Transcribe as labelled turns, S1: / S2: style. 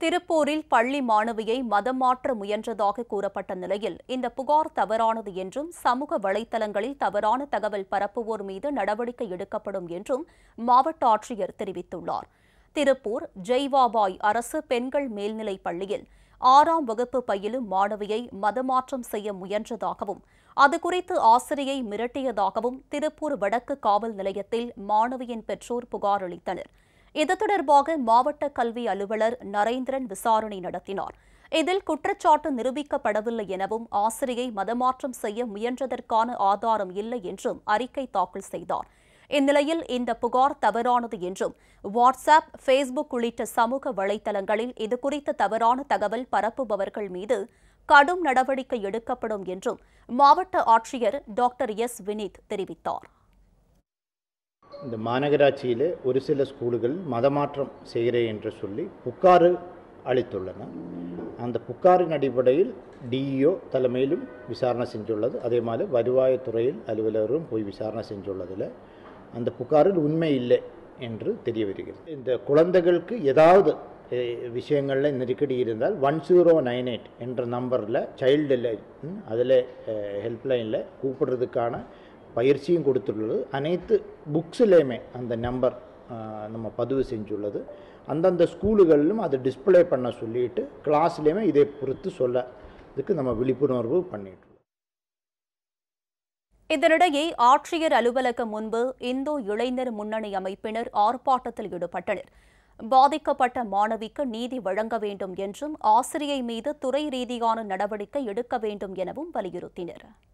S1: திருப்பூரில் பள்ளி மாணவியை மதம் மாற்ற முயன்றதாக கூறப்பட்ட நிலையில் இந்த புகார் தவறானது என்றும் சமூக வலைதளங்களில் தவறான தகவல் பரப்புவோர் மீது நடவடிக்கை எடுக்கப்படும் என்றும் மாவட்ட ஆட்சியர் தெரிவித்துள்ளார் திருப்பூர் ஜெய்வாபாய் அரசு பெண்கள் மேல்நிலைப் பள்ளியில் ஆறாம் வகுப்பு பயிலும் மாணவியை மதமாற்றம் செய்ய முயன்றதாகவும் அது குறித்து ஆசிரியை மிரட்டியதாகவும் திருப்பூர் வடக்கு காவல் நிலையத்தில் மாணவியின் பெற்றோர் புகார் அளித்தனர் இது தொடர்பாக மாவட்ட கல்வி அலுவலர் நரேந்திரன் விசாரணை நடத்தினார் இதில் குற்றச்சாட்டு நிரூபிக்கப்படவில்லை எனவும் ஆசிரியை மதமாற்றம் செய்ய முயன்றதற்கான ஆதாரம் இல்லை என்றும் அறிக்கை தாக்கல் செய்தார் இந்நிலையில் இந்த புகார் தவறானது என்றும் வாட்ஸ்அப் ஃபேஸ்புக் உள்ளிட்ட சமூக வலைதளங்களில் இதுகுறித்த தவறான தகவல் பரப்புபவர்கள் மீது கடும் நடவடிக்கை எடுக்கப்படும் என்றும் மாவட்ட ஆட்சியர் டாக்டர் எஸ் வினீத் தெரிவித்தார்
S2: இந்த மாநகராட்சியில் ஒரு சில ஸ்கூல்கள் மதமாற்றம் செய்கிறேன் என்று சொல்லி புகார் அளித்துள்ளன அந்த புகாரின் அடிப்படையில் டிஇஓ தலைமையிலும் விசாரணை செஞ்சுள்ளது அதே மாதிரி வருவாய்த்துறையில் அலுவலரும் போய் விசாரணை செஞ்சுள்ளதில் அந்த புகாரில் உண்மை இல்லை என்று தெரிய வருகிறது இந்த குழந்தைகளுக்கு ஏதாவது விஷயங்களில் நெருக்கடி இருந்தால் ஒன் ஜீரோ நைன் எயிட் என்ற நம்பரில் சைல்டு லைன் அதில் ஹெல்ப்லைனில் கூப்பிடுறதுக்கான பயிற்சியும் கொடுத்துள்ளது அனைத்து புக்ஸ்லேயுமே அந்த நம்பர் நம்ம பதிவு செஞ்சுள்ளது அந்தந்த ஸ்கூலுகளிலும் அதை டிஸ்பிளே பண்ண சொல்லிட்டு கிளாஸ்லேயுமே இதை பொறுத்து சொல்ல இதுக்கு நம்ம விழிப்புணர்வு பண்ணிட்டு
S1: இதனிடையே ஆட்சியர் அலுவலகம் முன்பு இந்து இளைஞர் முன்னணி அமைப்பினர் ஆர்ப்பாட்டத்தில் ஈடுபட்டனர் பாதிக்கப்பட்ட மாணவிக்கு நீதி வழங்க வேண்டும் என்றும் ஆசிரியை மீது துறை ரீதியான நடவடிக்கை எடுக்க வேண்டும் எனவும் வலியுறுத்தினர்